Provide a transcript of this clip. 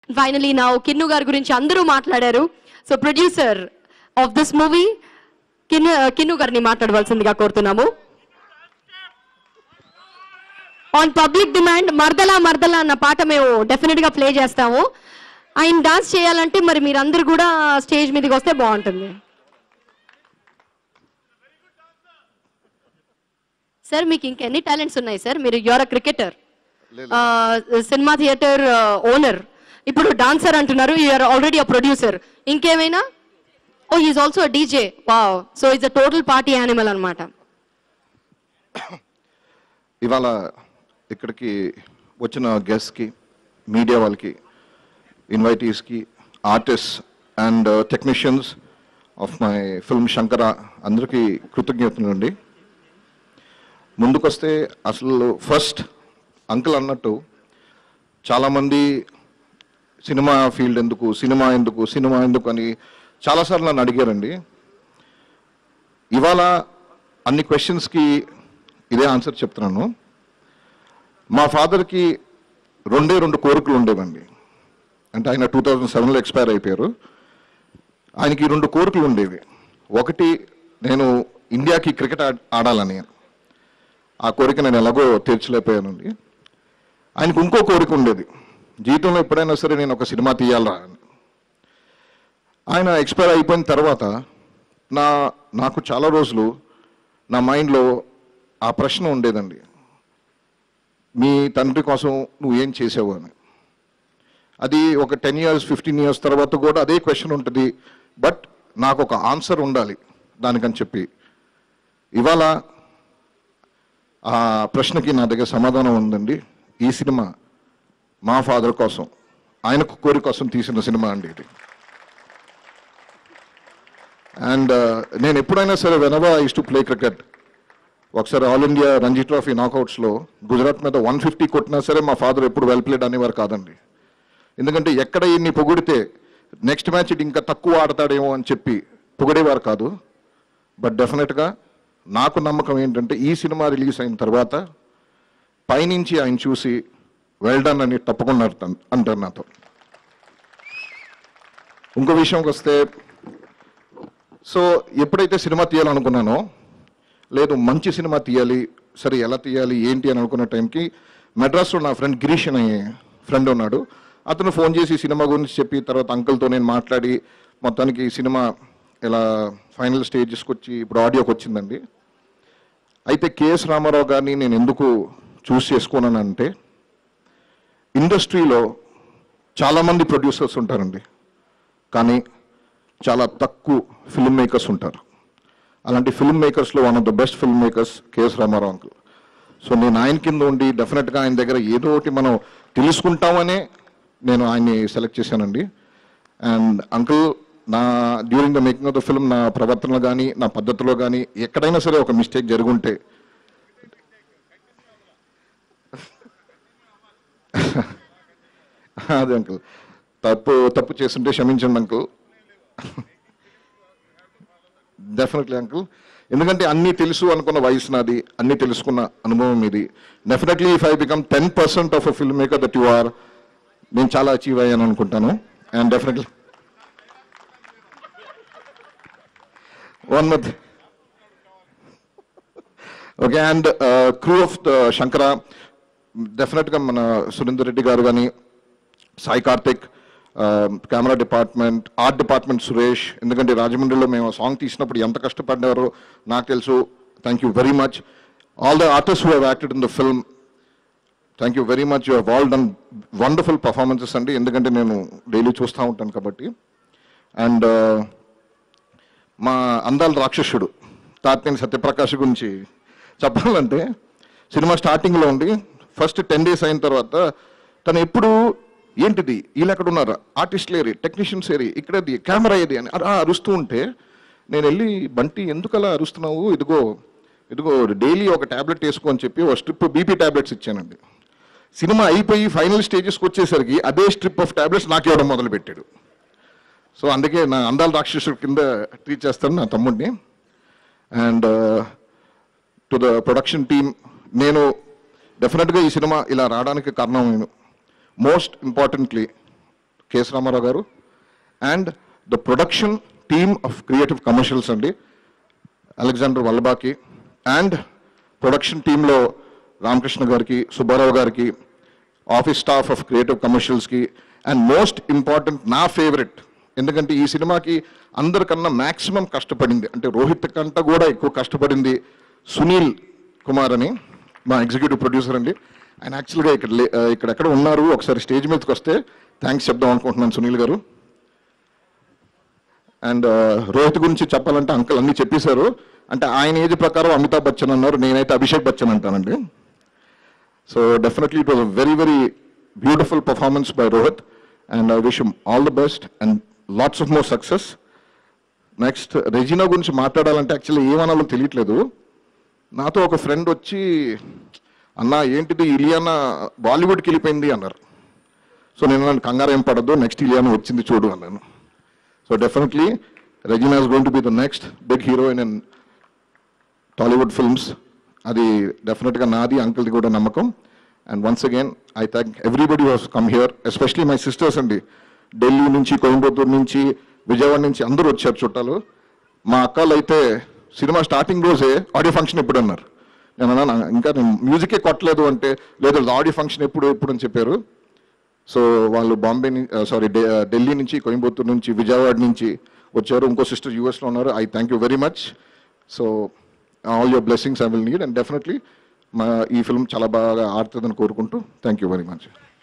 finally నా కిన్ను గారి గురించి అందరూ మాట్లాడారు so producer of this movie Kinnu Kinnu గారిని మాట్లాడవలసిందిగా కోరుతున్నాము ఆన్ పబ్లిక్ డిమాండ్ మర్దలా మర్దలా అన్న పాట మేము డెఫినెట్ గా ప్లే చేస్తాము ఆయన డాన్స్ చేయాలంటే మరి మీరందరూ కూడా స్టేజ్ మీదకి వస్తే బాగుంటుంది సార్ మీకు ఇంకెన్ని టాలెంట్స్ ఉన్నాయి సార్ మీరు యువర్ అ క్రికెటర్ సినిమా థియేటర్ ఓనర్ ఇప్పుడు డాన్సర్ అంటున్నారు యూఆర్ ఆల్రెడీ అ ప్రొడ్యూసర్ ఇంకేమైనా ఓ is also DJ wow so it's uh total party animal అన్నమాట ఇవాళ ఇక్కడికి వచ్చిన గెస్ట్కి మీడియా వాళ్ళకి ఇన్వైటీస్కి artist and technicians of my film Shankara అందరికీ కృతజ్ఞతలు అండి ముందుకొస్తే అసలు ఫస్ట్ అంకుల్ అన్నట్టు చాలామంది సినిమా ఫీల్డ్ ఎందుకు సినిమా ఎందుకు సినిమా ఎందుకు అని చాలాసార్లు నన్ను అడిగారండి ఇవాళ అన్ని క్వశ్చన్స్కి ఇదే ఆన్సర్ చెప్తున్నాను మా ఫాదర్కి రెండే రెండు కోరికలు ఉండేవండి అంటే ఆయన టూ థౌజండ్ సెవెన్లో ఎక్స్పైర్ అయిపోయారు ఆయనకి రెండు కోరికలు ఉండేవి ఒకటి నేను ఇండియాకి క్రికెట్ ఆడ- ఆడాలని ఆ కోరిక నేను ఎలాగో తీర్చలేకపోయానండి ఆయనకు ఇంకో కోరిక ఉండేది జీవితంలో ఎప్పుడైనా సరే నేను ఒక సినిమా తీయాలా అని ఆయన ఎక్స్పైర్ అయిపోయిన తర్వాత నా నాకు చాలా రోజులు నా మైండ్లో ఆ ప్రశ్న ఉండేదండి మీ తండ్రి కోసం నువ్వు ఏం చేసావు అని అది ఒక టెన్ ఇయర్స్ ఫిఫ్టీన్ ఇయర్స్ తర్వాత కూడా అదే క్వశ్చన్ ఉంటుంది బట్ నాకు ఒక ఆన్సర్ ఉండాలి దానికని చెప్పి ఇవాళ ఆ ప్రశ్నకి నా దగ్గర సమాధానం ఉందండి ఈ సినిమా మా ఫాదర్ కోసం ఆయనకు కోరి కోసం తీసిన సినిమా అండి ఇది అండ్ నేను ఎప్పుడైనా సరే వెనవా ఇస్ టు ప్లే క్రికెట్ ఒకసారి ఆల్ ఇండియా రంజీ ట్రోఫీ నాకౌట్స్లో గుజరాత్ మీద వన్ ఫిఫ్టీ కొట్టినా సరే మా ఫాదర్ ఎప్పుడు వెల్ ప్లేడ్ అనేవారు కాదండి ఎందుకంటే ఎక్కడ ఇన్ని పొగిడితే నెక్స్ట్ మ్యాచ్ ఇటు ఇంకా తక్కువ ఆడతాడేమో అని చెప్పి పొగిడేవారు కాదు బట్ డెఫినెట్గా నాకు నమ్మకం ఏంటంటే ఈ సినిమా రిలీజ్ అయిన తర్వాత పైనుంచి ఆయన చూసి వెల్ డన్ అని తప్పకుండా అర్థం- అంటారు నాతో ఇంకో విషయంకి వస్తే సో ఎప్పుడైతే సినిమా తీయాలనుకున్నానో లేదు మంచి సినిమా తీయాలి సరే ఎలా తీయాలి ఏంటి అని అనుకున్న టైంకి మెడ్రాస్లో నా ఫ్రెండ్ గిరీష్ అనే ఫ్రెండ్ ఉన్నాడు అతను ఫోన్ చేసి సినిమా గురించి చెప్పి తర్వాత అంకుల్తో నేను మాట్లాడి మొత్తానికి ఈ సినిమా ఇలా ఫైనల్ స్టేజెస్కి వచ్చి ఇప్పుడు ఆడియోకి వచ్చిందండి అయితే కేఎస్ రామారావు గారిని నేను ఎందుకు చూస్ చేసుకున్నానంటే ఇండస్ట్రీలో చాలామంది ప్రొడ్యూసర్స్ ఉంటారండి కానీ చాలా తక్కువ ఫిల్మ్ మేకర్స్ ఉంటారు అలాంటి ఫిల్మ్ మేకర్స్లో one of the best film makers KS Rama Rao uncle so నేను ఆయన కింద ఉండి డెఫినెట్గా ఆయన దగ్గర ఏదో ఒకటి మనం తెలుసుకుంటామనే నేను ఆయన్ని సెలెక్ట్ చేశానండి అండ్ అంకుల్ నా during the making of the film నా ప్రవర్తనలో కానీ నా పద్ధతిలో కానీ ఎక్కడైనా సరే ఒక మిస్టేక్ జరుగుంటే అదే అంకుల్ తప్పు తప్పు చేస్తుంటే క్షమించండి అంకుల్ డెఫినెట్లీ అంకుల్ ఎందుకంటే అన్నీ తెలుసు అనుకున్న వయసు నాది అన్నీ తెలుసుకున్న అనుభవం ఇది definitely if I become ten percent of uh film maker that you are నేను చాలా అచీవ్ అయ్యాను అనుకుంటాను అండ్ డెఫినెట్లీ వన్ మత్ okay and crew of the Shankara డెఫినెట్గా మన సురేందర్ రెడ్డి గారు కానీ Sai Karthik camera department art department Suresh ఎందుకంటే రాజమండ్రిలో మేము సాంగ్ తీసినప్పుడు ఎంత కష్టపడ్డారో నాకు తెలుసు thank you very much all the artist who have acted in the film thank you very much you have all done wonderful performances అండి ఎందుకంటే నేను డైలీ చూస్తూ ఉంటాను కాబట్టి అండ్ మా అందాల రాక్షసుడు తాత్నేని సత్యప్రకాష్ గురించి చెప్పాలంటే సినిమా స్టార్టింగ్లో ఉండి ఫస్ట్ టెన్ డేస్ అయిన తర్వాత తను ఎప్పుడు ఏంటిది వీళ్ళు ఎక్కడ ఉన్నారు ఆర్టిస్టులు ఏరి టెక్నీషియన్స్ ఏరి ఇక్కడది కెమెరా ఏది అని అలా అరుస్తూ ఉంటే నేను వెళ్ళి బంటి ఎందుకు అలా అరుస్తున్నావు ఇదిగో ఇదిగో డైలీ ఒక ట్యాబ్లెట్ వేసుకో అని చెప్పి ఒక స్ట్రిప్ బీపీ ట్యాబ్లెట్స్ ఇచ్చానండి సినిమా అయిపోయి ఫైనల్ స్టేజెస్కి వచ్చేసరికి అదే స్ట్రిప్ ఆఫ్ ట్యాబ్లెట్స్ నాకు ఇవ్వడం మొదలుపెట్టాడు సో అందుకే నా అందాల రాక్షసుడు కింద ట్రీట్ చేస్తాను నా తమ్ముడిని and to the production team నేను డెఫినెట్గా ఈ సినిమా ఇలా రావడానికి కారణం నేను most importantly KS Rama Rao garu and the production team of creative commercials అండి అలెగ్జాండర్ వల్లబాకి అండ్ ప్రొడక్షన్ టీంలో రామకృష్ణ గారికి సుబ్బారావు గారికి ఆఫీస్ స్టాఫ్ ఆఫ్ క్రియేటివ్ కమర్షియల్స్కి అండ్ మోస్ట్ ఇంపార్టెంట్ నా ఫేవరెట్ ఎందుకంటే ఈ సినిమాకి అందరికన్నా మ్యాక్సిమం కష్టపడింది అంటే రోహిత్ కంట కూడా ఎక్కువ కష్టపడింది సునీల్ కుమార్ అని మా ఎగ్జిక్యూటివ్ ప్రొడ్యూసర్ అండి ఆయన యాక్చువల్గా ఇక్కడ లే- ఆ, ఇక్కడ ఎక్కడ ఉన్నారు ఒకసారి స్టేజ్ మీదకి వస్తే థ్యాంక్స్ చెప్దాం అనుకుంటున్నాను సునీల్ గారు అండ్ రోహిత్ గురించి చెప్పాలంటే అంకుల్ అన్ని చెప్పేశారు అంటే ఆయన ఏజ్ ప్రకారం అమితాబ్ బచ్చన్ అన్నారు నేనైతే అభిషేక్ బచ్చన్ అంటానండి so definitely it was uh very very beautiful performance by Rohit and I wish all the best and lots of more success next Regina గురించి మాట్లాడాలంటే యాక్చువల్లీ ఏమనాలో తెలియట్లేదు నాతో ఒక ఫ్రెండ్ వచ్చి అన్న ఏంటిది ఇలియానా బాలీవుడ్కి వెళ్ళిపోయింది అన్నారు సో నేను అన్నాను, కంగారు ఏం పడద్దు నెక్స్ట్ ఇలియానా వచ్చింది చూడు అన్నాను so definitely Regina is going to be the next big heroine in Tollywood films అది డెఫినెట్గా నాది అంకుల్ది కూడా నమ్మకం and once again I thank everybody was come here especially my sisters అండి ఢిల్లీ నుంచి కోయంబత్తూరు నుంచి విజయవాడ నుంచి అందరూ వచ్చారు చుట్టాలు మా అక్కలు అయితే సినిమా స్టార్టింగ్ రోజే ఆడియో ఫంక్షన్ ఎప్పుడు అన్నారు నేను అన్నాను ఇంకా నేను మ్యూజికే కొట్టలేదు అంటే లేదు ఆడియో ఫంక్షన్ ఎప్పుడు ఎప్పుడు అని చెప్పారు సో వాళ్ళు బాంబే సారీ ఢిల్లీ నుంచి కోయంబత్తూరు నుంచి విజయవాడ నుంచి వచ్చారు ఇంకో సిస్టర్ యూఎస్లో ఉన్నారు I thank you very much so all your blessings I will need and definitely మా ఈ ఫిల్మ్ చాలా బాగా ఆడుతుందని కోరుకుంటూ థ్యాంక్ యూ వెరీ మచ్